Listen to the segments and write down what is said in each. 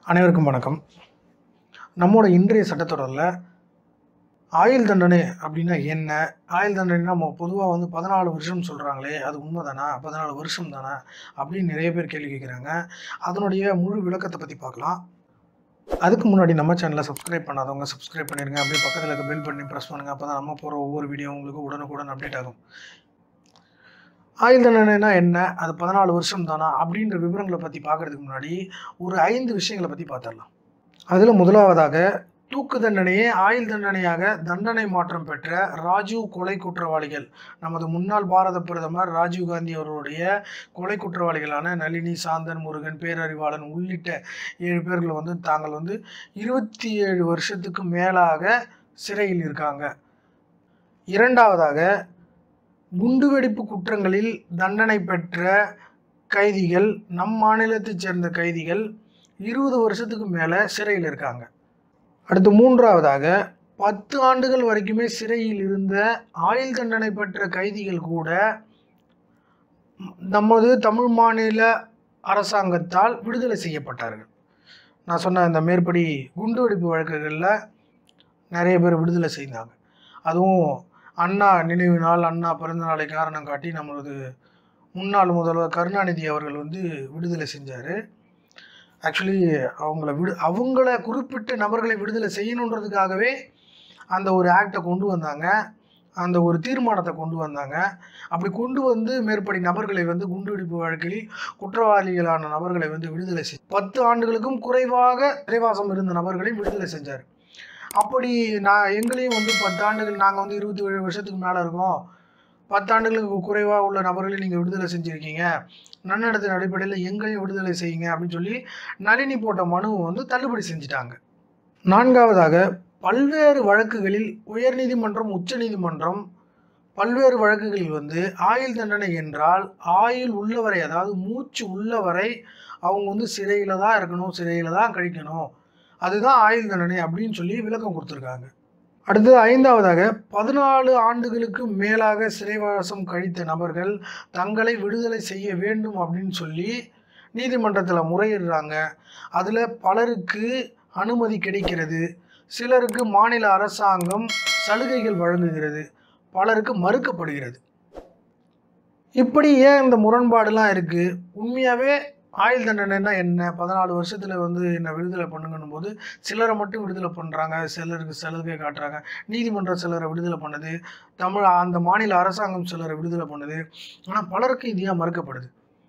அனைவருக்கும் வணக்கம் நம்மோட இன்றைய சட்டத்தொடரில் ஆயுள் தண்டனை அப்படின்னா என்ன ஆயுள் தண்டனை நம்ம பொதுவாக வந்து பதினாலு வருஷம் சொல்கிறாங்களே அது உண்மைதானா பதினாலு வருஷம் தானே அப்படின்னு நிறைய பேர் கேள்வி கேட்குறாங்க அதனுடைய முழு விளக்கத்தை பற்றி பார்க்கலாம் அதுக்கு முன்னாடி நம்ம சேனலை சப்ஸ்கிரைப் பண்ணாதவங்க சப்ஸ்கிரைப் பண்ணிடுங்க அப்படியே பக்கத்தில் இருக்க பெல் பண்ணி ப்ரெஸ் பண்ணுங்கள் அப்போ தான் நம்ம போகிற ஒவ்வொரு வீடியோ உங்களுக்கு உடனுக்குடன் அப்டேட் ஆகும் ஆயுள் தண்டனைனா என்ன அது பதினாலு வருஷம் தானா அப்படின்ற விவரங்களை பற்றி பார்க்கறதுக்கு முன்னாடி ஒரு ஐந்து விஷயங்களை பற்றி பார்த்துடலாம் அதில் முதலாவதாக தூக்கு தண்டனையே ஆயுள் தண்டனையாக தண்டனை மாற்றம் பெற்ற ராஜீவ் கொலை குற்றவாளிகள் நமது முன்னாள் பாரத பிரதமர் ராஜீவ் காந்தி அவர்களுடைய கொலை குற்றவாளிகளான நளினி சாந்தன் முருகன் பேரறிவாளன் உள்ளிட்ட ஏழு பேர்கள் வந்து தாங்கள் வந்து இருபத்தி ஏழு வருஷத்துக்கு மேலாக சிறையில் இருக்காங்க இரண்டாவதாக குண்டுவெடிப்பு குற்றங்களில் தண்டனை பெற்ற கைதிகள் நம் மாநிலத்தைச் சேர்ந்த கைதிகள் இருபது வருஷத்துக்கு மேலே சிறையில் இருக்காங்க அடுத்து மூன்றாவதாக பத்து ஆண்டுகள் வரைக்குமே சிறையில் இருந்த ஆயுள் தண்டனை பெற்ற கைதிகள் கூட நமது தமிழ் மாநில அரசாங்கத்தால் விடுதலை செய்யப்பட்டார்கள் நான் சொன்ன இந்த மேற்படி குண்டுவெடிப்பு வழக்குகளில் நிறைய பேர் விடுதலை செய்தாங்க அதுவும் அண்ணா நினைவு நாள் அண்ணா பிறந்த நாளை காரணம் காட்டி நம்மளது முன்னாள் முதல்வர் கருணாநிதி அவர்கள் வந்து விடுதலை செஞ்சார் ஆக்சுவலி அவங்கள விடு அவங்கள குறிப்பிட்ட நபர்களை விடுதலை செய்யணுன்றதுக்காகவே அந்த ஒரு ஆக்டை கொண்டு வந்தாங்க அந்த ஒரு தீர்மானத்தை கொண்டு வந்தாங்க அப்படி கொண்டு வந்து மேற்படி நபர்களை வந்து குண்டுவெடிப்பு வழக்கில் குற்றவாளிகளான நபர்களை வந்து விடுதலை செய் பத்து ஆண்டுகளுக்கும் குறைவாக சிறைவாசம் இருந்த நபர்களை விடுதலை செஞ்சார் அப்படி நான் எங்களையும் வந்து பத்தாண்டுகள் நாங்கள் வந்து இருபத்தி ஏழு வருஷத்துக்கு மேலே இருக்கோம் பத்தாண்டுகளுக்கு குறைவாக உள்ள நபர்களை நீங்கள் விடுதலை செஞ்சுருக்கீங்க நன்னடத்தின் அடிப்படையில் எங்களையும் விடுதலை செய்யுங்க அப்படின்னு சொல்லி நளினி போட்ட மனுவை வந்து தள்ளுபடி செஞ்சிட்டாங்க நான்காவதாக பல்வேறு வழக்குகளில் உயர்நீதிமன்றம் உச்சநீதிமன்றம் பல்வேறு வழக்குகளில் வந்து ஆயுள் தண்டனை என்றால் ஆயுள் உள்ளவரை அதாவது மூச்சு உள்ளவரை அவங்க வந்து சிறையில் தான் இருக்கணும் சிறையில் தான் கழிக்கணும் அதுதான் ஆயுள் தண்டனை அப்படின்னு சொல்லி விளக்கம் கொடுத்துருக்காங்க அடுத்தது ஐந்தாவதாக பதினாலு ஆண்டுகளுக்கு மேலாக சிறைவாசம் கழித்த நபர்கள் தங்களை விடுதலை செய்ய வேண்டும் அப்படின்னு சொல்லி நீதிமன்றத்தில் முறையிடுறாங்க அதில் பலருக்கு அனுமதி கிடைக்கிறது சிலருக்கு மாநில அரசாங்கம் சலுகைகள் வழங்குகிறது பலருக்கு மறுக்கப்படுகிறது இப்படி ஏன் இந்த முரண்பாடுலாம் இருக்குது உண்மையாகவே ஆயுள் தண்டனைனா என்ன பதினாலு வருஷத்தில் வந்து என்னை விடுதலை பண்ணுங்கன்னும் போது சிலரை மட்டும் விடுதலை பண்ணுறாங்க சிலருக்கு சலுகை காட்டுறாங்க நீதிமன்றம் சிலரை விடுதலை பண்ணுது தமிழ் அந்த மாநில அரசாங்கம் சிலரை விடுதலை பண்ணுது ஆனால் பலருக்கு இது ஏன் மறுக்கப்படுது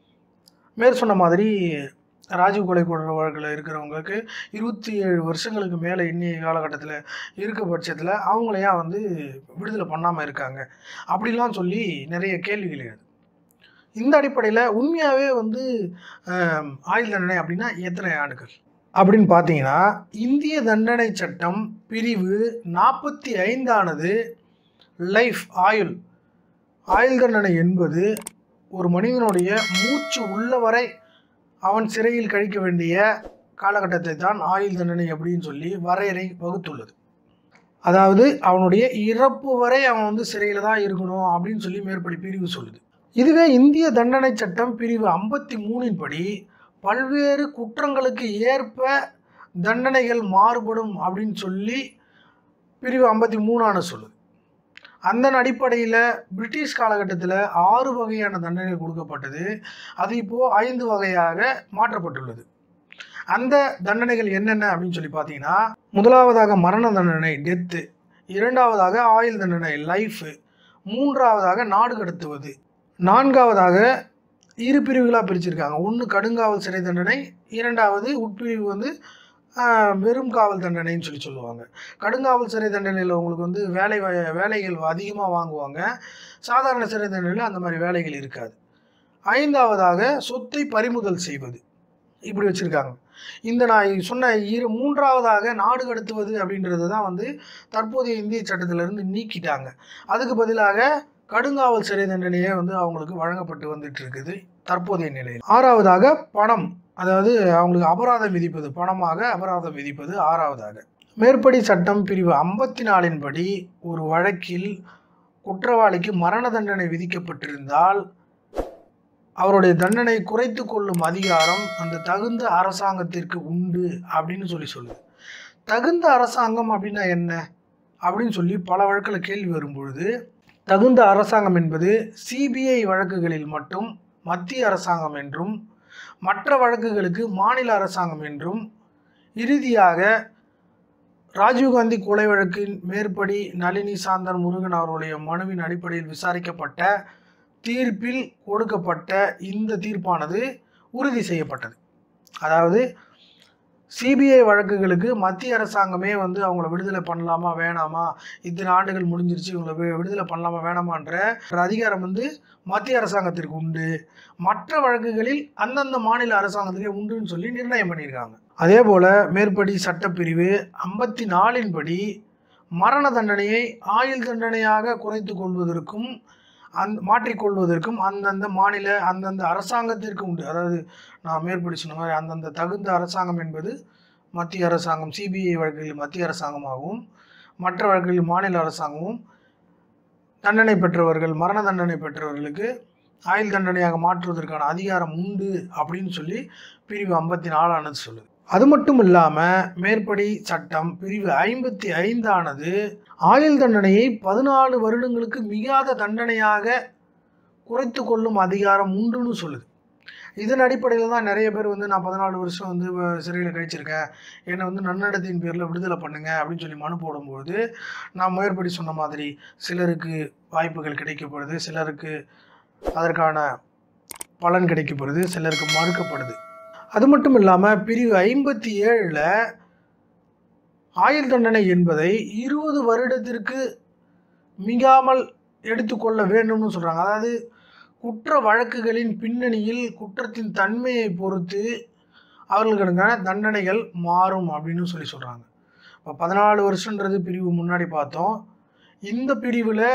மேற் சொன்ன மாதிரி ராஜீவ் கொலை கொலை வழக்கில் இருக்கிறவங்களுக்கு இருபத்தி ஏழு வருஷங்களுக்கு மேலே இன்னைய காலகட்டத்தில் இருக்க பட்சத்தில் அவங்கள ஏன் வந்து விடுதலை பண்ணாமல் இருக்காங்க அப்படிலாம் சொல்லி நிறைய கேள்விகள் எழுது இந்த அடிப்படையில் உண்மையாகவே வந்து ஆம், ஆயுள் தண்டனை அப்படின்னா எத்தனை ஆண்டுகள் அப்படின்னு பார்த்தீங்கன்னா இந்திய தண்டனை சட்டம் பிரிவு நாற்பத்தி ஐந்தானது லைஃப் ஆயுள் ஆயுள் தண்டனை என்பது ஒரு மனிதனுடைய மூச்சு உள்ளவரை அவன் சிறையில் கழிக்க வேண்டிய காலகட்டத்தை தான் ஆயுள் தண்டனை அப்படின்னு சொல்லி வரையறை வகுத்துள்ளது அதாவது அவனுடைய இறப்பு வரை அவன் வந்து சிறையில் தான் இருக்கணும் அப்படின்னு சொல்லி மேற்படி பிரிவு சொல்லுது இதுவே இந்திய தண்டனை சட்டம் பிரிவு ஐம்பத்தி மூணின் படி பல்வேறு குற்றங்களுக்கு ஏற்ப தண்டனைகள் மாறுபடும் அப்படின்னு சொல்லி பிரிவு ஐம்பத்தி மூணான சொல்லுது அந்த அடிப்படையில் பிரிட்டிஷ் காலகட்டத்தில் ஆறு வகையான தண்டனை கொடுக்கப்பட்டது அது இப்போது ஐந்து வகையாக மாற்றப்பட்டுள்ளது அந்த தண்டனைகள் என்னென்ன அப்படின்னு சொல்லி பார்த்தீங்கன்னா முதலாவதாக மரண தண்டனை டெத்து இரண்டாவதாக ஆயுள் தண்டனை லைஃபு மூன்றாவதாக நாடு கடத்துவது நான்காவதாக இரு பிரிவுகளாக பிரிச்சிருக்காங்க ஒன்று கடுங்காவல் சிறை தண்டனை இரண்டாவது உட்பிரிவு வந்து ஆஹ், வெறும் காவல் தண்டனைன்னு சொல்லி சொல்லுவாங்க கடுங்காவல் சிறை தண்டனையில் உங்களுக்கு வந்து வேலை வ- வேலைகள் அதிகமாக வாங்குவாங்க சாதாரண சிறை தண்டனையில் அந்த மாதிரி வேலைகள் இருக்காது ஐந்தாவதாக சொத்தை பறிமுதல் செய்வது இப்படி வச்சுருக்காங்க இந்த நான் சொன்ன இரு மூன்றாவதாக நாடு கடத்துவது அப்படின்றது தான் வந்து தற்போதைய இந்திய சட்டத்திலிருந்து நீக்கிட்டாங்க அதுக்கு பதிலாக கடுங்காவல் சிறை தண்டனையே வந்து அவங்களுக்கு வழங்கப்பட்டு வந்துட்டு இருக்குது தற்போதைய நிலையில் ஆறாவதாக பணம் அதாவது அவங்களுக்கு அபராதம் விதிப்பது பணமாக அபராதம் விதிப்பது ஆறாவதாக மேற்படி சட்டம் பிரிவு ஐம்பத்தி நாலின் படி ஒரு வழக்கில் குற்றவாளிக்கு மரண தண்டனை விதிக்கப்பட்டிருந்தால் அவருடைய தண்டனை குறைத்து கொள்ளும் அதிகாரம் அந்த தகுந்த அரசாங்கத்திற்கு உண்டு அப்படின்னு சொல்லி சொல்லுது தகுந்த அரசாங்கம் அப்படின்னா என்ன அப்படின்னு சொல்லி பல வழக்கில் கேள்வி வரும்பொழுது தகுந்த அரசாங்கம் என்பது சிபிஐ வழக்குகளில் மட்டும் மத்திய அரசாங்கம் என்றும் மற்ற வழக்குகளுக்கு மாநில அரசாங்கம் என்றும் இறுதியாக ராஜீவ்காந்தி கொலை வழக்கின் மேற்படி நளினி சாந்தன் முருகன் அவர்களுடைய மனுவின் அடிப்படையில் விசாரிக்கப்பட்ட தீர்ப்பில் கொடுக்கப்பட்ட இந்த தீர்ப்பானது உறுதி செய்யப்பட்டது அதாவது சிபிஐ வழக்குகளுக்கு மத்திய அரசாங்கமே வந்து அவங்கள விடுதலை பண்ணலாமா வேணாமா இத்தனை ஆண்டுகள் முடிஞ்சிருச்சு இவங்களை வி- விடுதலை பண்ணலாமா வேணாமான்ற ஒரு அதிகாரம் வந்து மத்திய அரசாங்கத்திற்கு உண்டு மற்ற வழக்குகளில் அந்தந்த மாநில அரசாங்கத்துக்கே உண்டுன்னு சொல்லி நிர்ணயம் பண்ணியிருக்காங்க அதே போல் மேற்படி சட்டப்பிரிவு ஐம்பத்தி நாலின் படி மரண தண்டனையை ஆயுள் தண்டனையாக குறைத்து கொள்வதற்கும் அந் மாற்றிக்கொள்வதற்கும் அந்தந்த மாநில அந்தந்த அரசாங்கத்திற்கு உண்டு அதாவது நான் மேற்படி சொன்ன மாதிரி அந்தந்த தகுந்த அரசாங்கம் என்பது மத்திய அரசாங்கம் சிபிஐ வழக்குகளில் மத்திய அரசாங்கமாகவும் மற்ற வழக்குகளில் மாநில அரசாங்கமும் தண்டனை பெற்றவர்கள் மரண தண்டனை பெற்றவர்களுக்கு ஆயுள் தண்டனையாக மாற்றுவதற்கான அதிகாரம் உண்டு அப்படின்னு சொல்லி பிரிவு ஐம்பத்தி நாலானது சொல்லுது அது மட்டும் இல்லாமல் மேற்படி சட்டம் பிரிவு ஐம்பத்தி ஐந்தானது ஆயுள் தண்டனையை பதினாலு வருடங்களுக்கு மிகாத தண்டனையாக குறைத்து கொள்ளும் அதிகாரம் உண்டுன்னு சொல்லுது இதன் அடிப்படையில் தான் நிறைய பேர் வந்து நான் பதினாலு வருஷம் வந்து சிறையில் கழிச்சிருக்கேன் என்னை வந்து நன்னடத்தின் பேரில் விடுதலை பண்ணுங்க அப்படின்னு சொல்லி மனு போடும்போது நான் மேற்படி சொன்ன மாதிரி சிலருக்கு வாய்ப்புகள் கிடைக்கப்படுது சிலருக்கு அதற்கான பலன் கிடைக்கப்படுது சிலருக்கு மறுக்கப்படுது அது மட்டும் இல்லாமல் பிரிவு ஐம்பத்தி ஏழில் ஆயுள் தண்டனை என்பதை இருபது வருடத்திற்கு மிகாமல் எடுத்துக்கொள்ள வேண்டும்னு சொல்கிறாங்க அதாவது குற்ற வழக்குகளின் பின்னணியில் குற்றத்தின் தன்மையை பொறுத்து அவர்களுக்கான தண்டனைகள் மாறும் அப்படின்னு சொல்லி சொல்கிறாங்க இப்போ பதினாலு வருஷன்றது பிரிவு முன்னாடி பார்த்தோம் இந்த பிரிவில்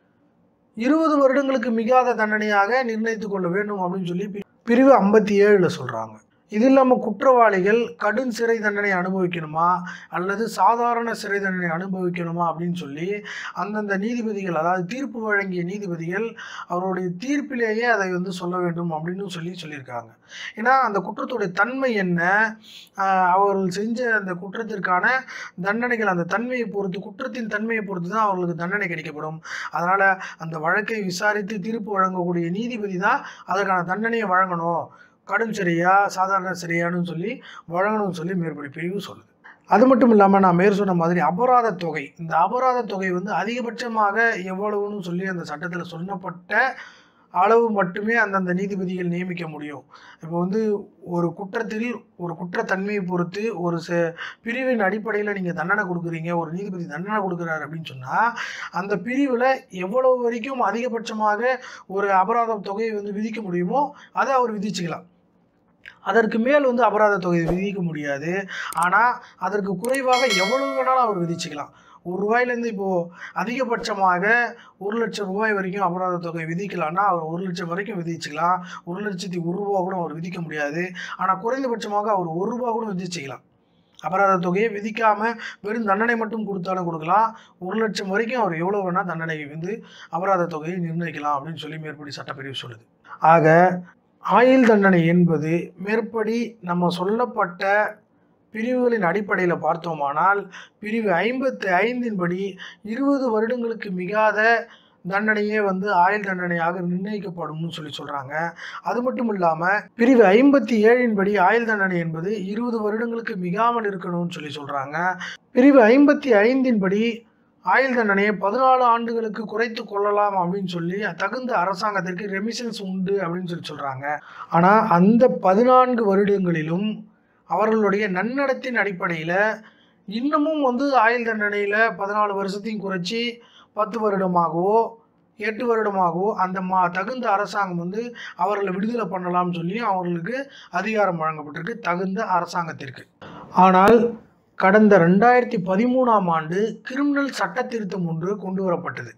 இருபது வருடங்களுக்கு மிகாத தண்டனையாக நிர்ணயித்து கொள்ள வேண்டும் அப்படின்னு சொல்லி பி- பிரிவு ஐம்பத்தி ஏழில் சொல்கிறாங்க இது இல்லாமல் குற்றவாளிகள் கடும் சிறை தண்டனை அனுபவிக்கணுமா அல்லது சாதாரண சிறை தண்டனை அனுபவிக்கணுமா அப்படின்னு சொல்லி அந்தந்த நீதிபதிகள் அதாவது தீர்ப்பு வழங்கிய நீதிபதிகள் அவருடைய தீர்ப்பிலேயே அதை வந்து சொல்ல வேண்டும் அப்படின்னு சொல்லி சொல்லியிருக்காங்க ஏன்னா அந்த குற்றத்துடைய தன்மை என்ன ஆஹ் அவர்கள் செஞ்ச அந்த குற்றத்திற்கான தண்டனைகள் அந்த தன்மையை பொறுத்து குற்றத்தின் தன்மையை பொறுத்து தான் அவர்களுக்கு தண்டனை கிடைக்கப்படும் அதனால் அந்த வழக்கை விசாரித்து தீர்ப்பு வழங்கக்கூடிய நீதிபதி தான் அதற்கான தண்டனையை வழங்கணும் கடும் சிறையா சாதாரண சிறையான்னு சொல்லி வழங்கணும்னு சொல்லி மேற்படி பிரிவு சொல்லுது அது மட்டும் இல்லாமல் நான் மேற் சொன்ன மாதிரி அபராத தொகை இந்த அபராத தொகை வந்து அதிகபட்சமாக எவ்வளவுன்னு சொல்லி அந்த சட்டத்தில் சொல்லப்பட்ட அளவு மட்டுமே அந்தந்த நீதிபதிகள் நியமிக்க முடியும் இப்போ வந்து ஒரு குற்றத்தில் ஒரு குற்றத்தன்மையை பொறுத்து ஒரு ச பிரிவின் அடிப்படையில் நீங்கள் தண்டனை கொடுக்குறீங்க ஒரு நீதிபதி தண்டனை கொடுக்குறாரு அப்படின்னு சொன்னால் அந்த பிரிவில் எவ்வளவு வரைக்கும் அதிகபட்சமாக ஒரு அபராத தொகையை வந்து விதிக்க முடியுமோ அதை அவர் விதிச்சுக்கலாம் அதற்கு மேல் வந்து அபராத தொகை விதிக்க முடியாது ஆனால் அதற்கு குறைவாக எவ்வளவு வேணாலும் அவர் விதிச்சுக்கலாம் ஒரு ரூபாயிலேருந்து இப்போது அதிகபட்சமாக ஒரு லட்சம் ரூபாய் வரைக்கும் அபராத தொகை விதிக்கலாம்னா அவர் ஒரு லட்சம் வரைக்கும் விதிச்சுக்கலாம் ஒரு லட்சத்தி ஒரு ரூபா கூட அவர் விதிக்க முடியாது ஆனால் குறைந்தபட்சமாக அவர் ஒரு ரூபா கூட விதிச்சுக்கலாம் அபராத தொகையை விதிக்காமல் வெறும் தண்டனை மட்டும் கொடுத்தாலும் கொடுக்கலாம் ஒரு லட்சம் வரைக்கும் அவர் எவ்வளோ வேணால் தண்டனை வந்து அபராத தொகையை நிர்ணயிக்கலாம் அப்படின்னு சொல்லி மேற்படி சட்டப்பிரிவு சொல்லுது ஆக ஆயுள் தண்டனை என்பது மேற்படி நம்ம சொல்லப்பட்ட பிரிவுகளின் அடிப்படையில் பார்த்தோமானால் பிரிவு ஐம்பத்தி ஐந்தின் படி இருபது வருடங்களுக்கு மிகாத தண்டனையே வந்து ஆயுள் தண்டனையாக நிர்ணயிக்கப்படும்னு சொல்லி சொல்கிறாங்க அது மட்டும் இல்லாமல் பிரிவு ஐம்பத்தி ஏழின் படி ஆயுள் தண்டனை என்பது இருபது வருடங்களுக்கு மிகாமல் இருக்கணும்னு சொல்லி சொல்கிறாங்க பிரிவு ஐம்பத்தி ஐந்தின் படி ஆயுள் தண்டனையை பதினாலு ஆண்டுகளுக்கு குறைத்து கொள்ளலாம் அப்படின்னு சொல்லி தகுந்த அரசாங்கத்திற்கு ரெமிஷன்ஸ் உண்டு அப்படின்னு சொல்லி சொல்கிறாங்க ஆனால் அந்த பதினான்கு வருடங்களிலும் அவர்களுடைய நன்னடத்தின் அடிப்படையில் இன்னமும் வந்து ஆயுள் தண்டனையில் பதினாலு வருஷத்தையும் குறைச்சி பத்து வருடமாகவோ எட்டு வருடமாகவோ அந்த மா தகுந்த அரசாங்கம் வந்து அவர்களை விடுதலை பண்ணலாம்னு சொல்லி அவர்களுக்கு அதிகாரம் வழங்கப்பட்டிருக்கு தகுந்த அரசாங்கத்திற்கு ஆனால் கடந்த ரெண்டாயிரத்தி பதிமூணாம் ஆண்டு கிரிமினல் சட்ட திருத்தம் ஒன்று கொண்டு வரப்பட்டது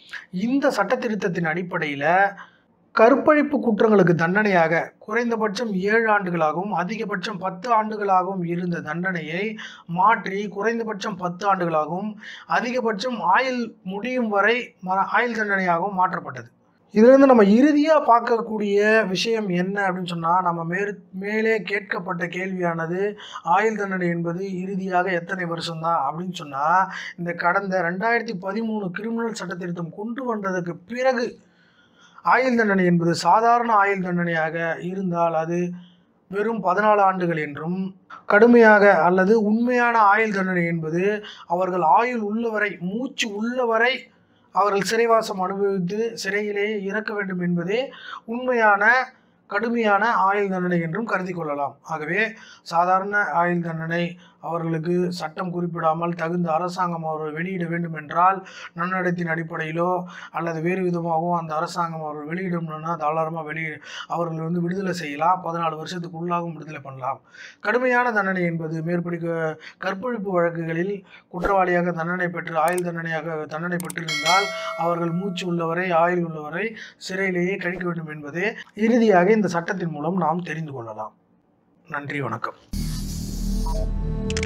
இந்த சட்ட திருத்தத்தின் அடிப்படையில் கற்பழிப்பு குற்றங்களுக்கு தண்டனையாக குறைந்தபட்சம் ஏழு ஆண்டுகளாகவும் அதிகபட்சம் பத்து ஆண்டுகளாகவும் இருந்த தண்டனையை மாற்றி குறைந்தபட்சம் பத்து ஆண்டுகளாகவும் அதிகபட்சம் ஆயுள் முடியும் வரை ம- ஆயுள் தண்டனையாகவும் மாற்றப்பட்டது இதுலேருந்து நம்ம இறுதியாக பார்க்கக்கூடிய விஷயம் என்ன அப்படின்னு சொன்னால் நம்ம மேற் மேலே கேட்கப்பட்ட கேள்வியானது ஆயுள் தண்டனை என்பது இறுதியாக எத்தனை வருஷம்தான் அப்படின்னு சொன்னால் இந்த கடந்த ரெண்டாயிரத்தி பதிமூணு கிரிமினல் சட்ட திருத்தம் கொண்டு வந்ததுக்கு பிறகு ஆயுள் தண்டனை என்பது சாதாரண ஆயுள் தண்டனையாக இருந்தால் அது வெறும் பதினாலு ஆண்டுகள் என்றும் கடுமையாக அல்லது உண்மையான ஆயுள் தண்டனை என்பது அவர்கள் ஆயுள் உள்ளவரை மூச்சு உள்ளவரை அவர்கள் சிறைவாசம் அனுபவித்து சிறையிலேயே இறக்க வேண்டும் என்பதே உண்மையான கடுமையான ஆயுள் தண்டனை என்றும் கருதி கொள்ளலாம் ஆகவே சாதாரண ஆயுள் தண்டனை அவர்களுக்கு சட்டம் குறிப்பிடாமல் தகுந்த அரசாங்கம் அவர்கள் வெளியிட வேண்டும் என்றால் நன்னடத்தின் அடிப்படையிலோ அல்லது வேறு விதமாகவோ அந்த அரசாங்கம் அவர்கள் வெளியிடணும்னா தாராளமாக வெளியிட அவர்கள் வந்து விடுதலை செய்யலாம் பதினாலு வருஷத்துக்கு உள்ளாகவும் விடுதலை பண்ணலாம் கடுமையான தண்டனை என்பது மேற்படி க- கற்பழிப்பு வழக்குகளில் குற்றவாளியாக தண்டனை பெற்று ஆயுள் தண்டனையாக தண்டனை பெற்றிருந்தால் அவர்கள் மூச்சு உள்ளவரை ஆயுள் உள்ளவரை சிறையிலேயே கழிக்க வேண்டும் என்பதே இறுதியாக இந்த சட்டத்தின் மூலம் நாம் தெரிந்து கொள்ளலாம் நன்றி வணக்கம்